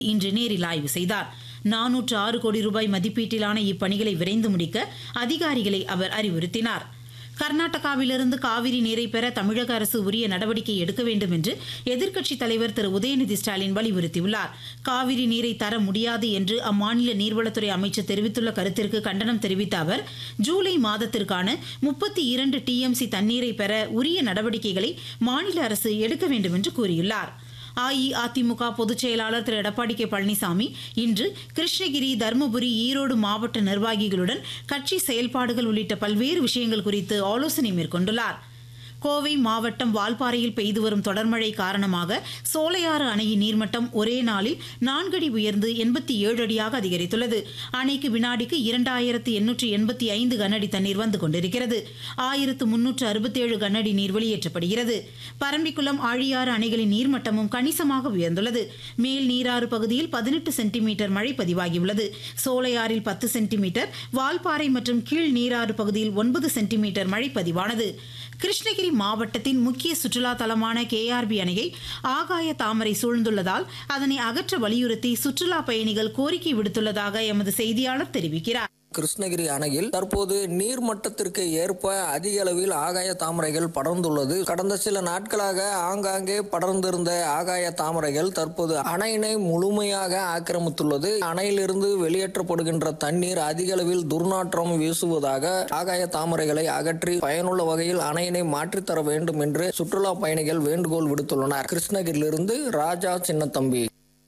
இன்று நேரில் ஆய்வு செய்தார் நானூற்று ஆறு கோடி ரூபாய் மதிப்பீட்டிலான இப்பணிகளை விரைந்து முடிக்க அதிகாரிகளை அவர் அறிவுறுத்தினார் கர்நாடகாவிலிருந்து காவிரி நீரை பெற தமிழக அரசு உரிய நடவடிக்கை எடுக்க வேண்டும் என்று எதிர்க்கட்சித் தலைவர் திரு உதயநிதி ஸ்டாலின் வலியுறுத்தியுள்ளார் காவிரி நீரை தர முடியாது என்று அம்மாநில நீர்வளத்துறை அமைச்சர் தெரிவித்துள்ள கருத்திற்கு கண்டனம் தெரிவித்த அவர் ஜூலை மாதத்திற்கான முப்பத்தி இரண்டு டிஎம்சி தண்ணீரை பெற உரிய நடவடிக்கைகளை மாநில அரசு எடுக்க வேண்டும் என்று கூறியுள்ளார் அஇஅதிமுக பொதுச் செயலாளர் திரு எடப்பாடி கே பழனிசாமி இன்று கிருஷ்ணகிரி தருமபுரி ஈரோடு மாவட்ட நிர்வாகிகளுடன் கட்சி செயல்பாடுகள் உள்ளிட்ட பல்வேறு விஷயங்கள் குறித்து ஆலோசனை மேற்கொண்டுள்ளார் கோவை மாவட்டம் வால்பாறையில் பெய்து வரும் தொடர்மழை காரணமாக சோலையாறு அணையின் நீர்மட்டம் ஒரே நாளில் நான்கடி உயர்ந்து எண்பத்தி ஏழு அடியாக அதிகரித்துள்ளது அணைக்கு வினாடிக்கு இரண்டாயிரத்து எண்ணூற்று எண்பத்தி ஐந்து கனஅடி தண்ணீர் வந்து கொண்டிருக்கிறது ஆயிரத்து முன்னூற்று அறுபத்தேழு கனஅடி நீர் வெளியேற்றப்படுகிறது பரம்பிக்குளம் ஆழியாறு அணைகளின் நீர்மட்டமும் கணிசமாக உயர்ந்துள்ளது மேல் நீராறு பகுதியில் பதினெட்டு சென்டிமீட்டர் மழை பதிவாகியுள்ளது சோலையாறில் பத்து சென்டிமீட்டர் வால்பாறை மற்றும் கீழ் நீராறு பகுதியில் ஒன்பது சென்டிமீட்டர் மழை பதிவானது கிருஷ்ணகிரி மாவட்டத்தின் முக்கிய சுற்றுலா தலமான கேஆர்பி அணையை ஆகாய தாமரை சூழ்ந்துள்ளதால் அதனை அகற்ற வலியுறுத்தி சுற்றுலா பயணிகள் கோரிக்கை விடுத்துள்ளதாக எமது செய்தியாளர் தெரிவிக்கிறார் கிருஷ்ணகிரி அணையில் தற்போது நீர் மட்டத்திற்கு ஏற்ப அதிக அளவில் ஆகாய தாமரைகள் படர்ந்துள்ளது கடந்த சில நாட்களாக ஆங்காங்கே படர்ந்திருந்த ஆகாய தாமரைகள் தற்போது அணையினை முழுமையாக ஆக்கிரமித்துள்ளது அணையிலிருந்து வெளியேற்றப்படுகின்ற தண்ணீர் அதிக அளவில் துர்நாற்றம் வீசுவதாக ஆகாய தாமரைகளை அகற்றி பயனுள்ள வகையில் அணையினை மாற்றித்தர வேண்டும் என்று சுற்றுலா பயணிகள் வேண்டுகோள் விடுத்துள்ளனர் கிருஷ்ணகிரியிலிருந்து ராஜா சின்னத்தம்பி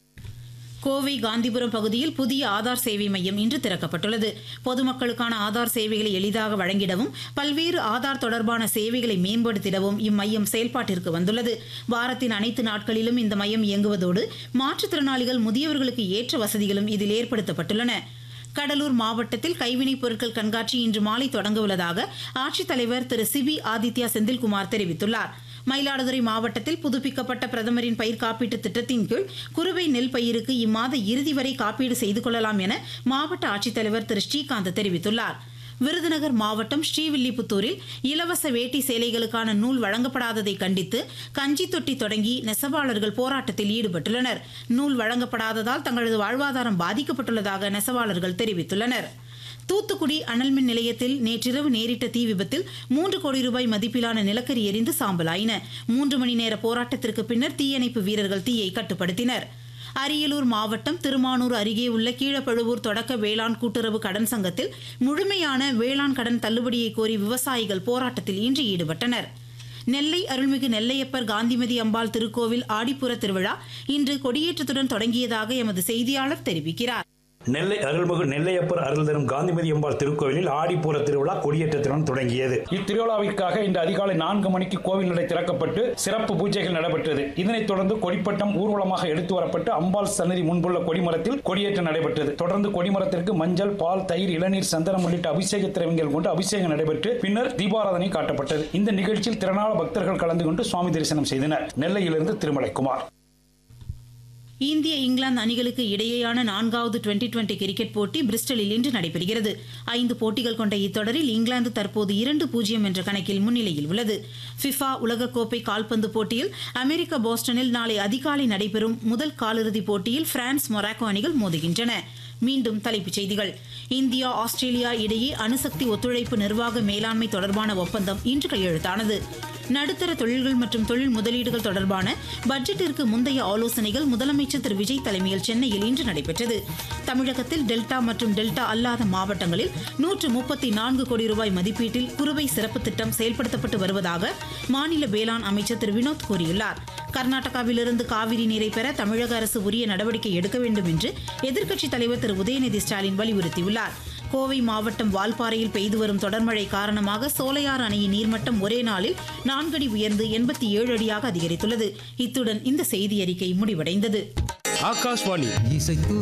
கோவை காந்திபுரம் பகுதியில் புதிய ஆதார் சேவை மையம் இன்று திறக்கப்பட்டுள்ளது பொதுமக்களுக்கான ஆதார் சேவைகளை எளிதாக வழங்கிடவும் பல்வேறு ஆதார் தொடர்பான சேவைகளை மேம்படுத்திடவும் இம்மையம் செயல்பாட்டிற்கு வந்துள்ளது வாரத்தின் அனைத்து நாட்களிலும் இந்த மையம் இயங்குவதோடு மாற்றுத்திறனாளிகள் முதியவர்களுக்கு ஏற்ற வசதிகளும் இதில் ஏற்படுத்தப்பட்டுள்ளன கடலூர் மாவட்டத்தில் கைவினைப் பொருட்கள் கண்காட்சி இன்று மாலை தொடங்க உள்ளதாக ஆட்சித்தலைவர் திரு சிபி ஆதித்யா செந்தில்குமார் தெரிவித்துள்ளார் மயிலாடுதுறை மாவட்டத்தில் புதுப்பிக்கப்பட்ட பிரதமரின் பயிர் காப்பீட்டு திட்டத்தின் கீழ் குறுவை நெல் பயிருக்கு இம்மாத இறுதி வரை காப்பீடு செய்து கொள்ளலாம் என மாவட்ட ஆட்சித்தலைவர் திரு ஸ்ரீகாந்த் தெரிவித்துள்ளார் விருதுநகர் மாவட்டம் ஸ்ரீவில்லிபுத்தூரில் இலவச வேட்டி சேலைகளுக்கான நூல் வழங்கப்படாததை கண்டித்து கஞ்சி தொட்டி தொடங்கி நெசவாளர்கள் போராட்டத்தில் ஈடுபட்டுள்ளனர் நூல் வழங்கப்படாததால் தங்களது வாழ்வாதாரம் பாதிக்கப்பட்டுள்ளதாக நெசவாளர்கள் தெரிவித்துள்ளனர் தூத்துக்குடி அனல்மின் நிலையத்தில் நேற்றிரவு நேரிட்ட தீ விபத்தில் மூன்று கோடி ரூபாய் மதிப்பிலான நிலக்கரி எரிந்து சாம்பலாயின மூன்று மணி நேர போராட்டத்திற்கு பின்னர் தீயணைப்பு வீரர்கள் தீயை கட்டுப்படுத்தினர் அரியலூர் மாவட்டம் திருமானூர் அருகே உள்ள கீழப்பழுவூர் தொடக்க வேளாண் கூட்டுறவு கடன் சங்கத்தில் முழுமையான வேளாண் கடன் தள்ளுபடியை கோரி விவசாயிகள் போராட்டத்தில் இன்று ஈடுபட்டனர் நெல்லை அருள்மிகு நெல்லையப்பர் காந்திமதி அம்பாள் திருக்கோவில் ஆடிப்புற திருவிழா இன்று கொடியேற்றத்துடன் தொடங்கியதாக எமது செய்தியாளர் தெரிவிக்கிறார் நெல்லை அருள்மிகு நெல்லையப்பர் அருள் தரும் காந்திமதி அம்பாள் திருக்கோவிலில் ஆடிப்பூர திருவிழா கொடியேற்றத்துடன் தொடங்கியது இத்திருவிழாவிற்காக இன்று அதிகாலை நான்கு மணிக்கு கோவில் நடை திறக்கப்பட்டு சிறப்பு பூஜைகள் நடைபெற்றது இதனைத் தொடர்ந்து கொடிப்பட்டம் ஊர்வலமாக எடுத்து வரப்பட்டு அம்பாள் சன்னதி முன்புள்ள கொடிமரத்தில் கொடியேற்றம் நடைபெற்றது தொடர்ந்து கொடிமரத்திற்கு மஞ்சள் பால் தயிர் இளநீர் சந்தனம் உள்ளிட்ட அபிஷேக திரவியங்கள் கொண்டு அபிஷேகம் நடைபெற்று பின்னர் தீபாராதனை காட்டப்பட்டது இந்த நிகழ்ச்சியில் திரளான பக்தர்கள் கலந்து கொண்டு சுவாமி தரிசனம் செய்தனர் நெல்லையிலிருந்து திருமலைக்குமார் இந்திய இங்கிலாந்து அணிகளுக்கு இடையேயான நான்காவது டுவெண்டி டுவெண்டி கிரிக்கெட் போட்டி பிரிஸ்டலில் இன்று நடைபெறுகிறது ஐந்து போட்டிகள் கொண்ட இத்தொடரில் இங்கிலாந்து தற்போது இரண்டு பூஜ்ஜியம் என்ற கணக்கில் முன்னிலையில் உள்ளது ஃபிஃபா உலகக்கோப்பை கால்பந்து போட்டியில் அமெரிக்க போஸ்டனில் நாளை அதிகாலை நடைபெறும் முதல் காலிறுதிப் போட்டியில் பிரான்ஸ் மொராக்கோ அணிகள் மோதுகின்றன மீண்டும் தலைப்புச் செய்திகள் இந்தியா ஆஸ்திரேலியா இடையே அணுசக்தி ஒத்துழைப்பு நிர்வாக மேலாண்மை தொடர்பான ஒப்பந்தம் இன்று கையெழுத்தானது நடுத்தர தொழில்கள் மற்றும் தொழில் முதலீடுகள் தொடர்பான பட்ஜெட்டிற்கு முந்தைய ஆலோசனைகள் முதலமைச்சர் திரு விஜய் தலைமையில் சென்னையில் இன்று நடைபெற்றது தமிழகத்தில் டெல்டா மற்றும் டெல்டா அல்லாத மாவட்டங்களில் நூற்று முப்பத்தி நான்கு கோடி ரூபாய் மதிப்பீட்டில் குறுவை சிறப்பு திட்டம் செயல்படுத்தப்பட்டு வருவதாக மாநில வேளாண் அமைச்சர் திரு வினோத் கூறியுள்ளார் கர்நாடகாவிலிருந்து காவிரி நீரை பெற தமிழக அரசு உரிய நடவடிக்கை எடுக்க வேண்டும் என்று எதிர்க்கட்சித் தலைவர் திரு உதயநிதி ஸ்டாலின் வலியுறுத்தியுள்ளார் கோவை மாவட்டம் வால்பாறையில் பெய்து வரும் தொடர்மழை காரணமாக சோலையார் அணையின் நீர்மட்டம் ஒரே நாளில் நான்கடி உயர்ந்து எண்பத்தி ஏழு அடியாக அதிகரித்துள்ளது இத்துடன் இந்த செய்தி அறிக்கை முடிவடைந்தது ஆகாஷ்வாணி இசைத்து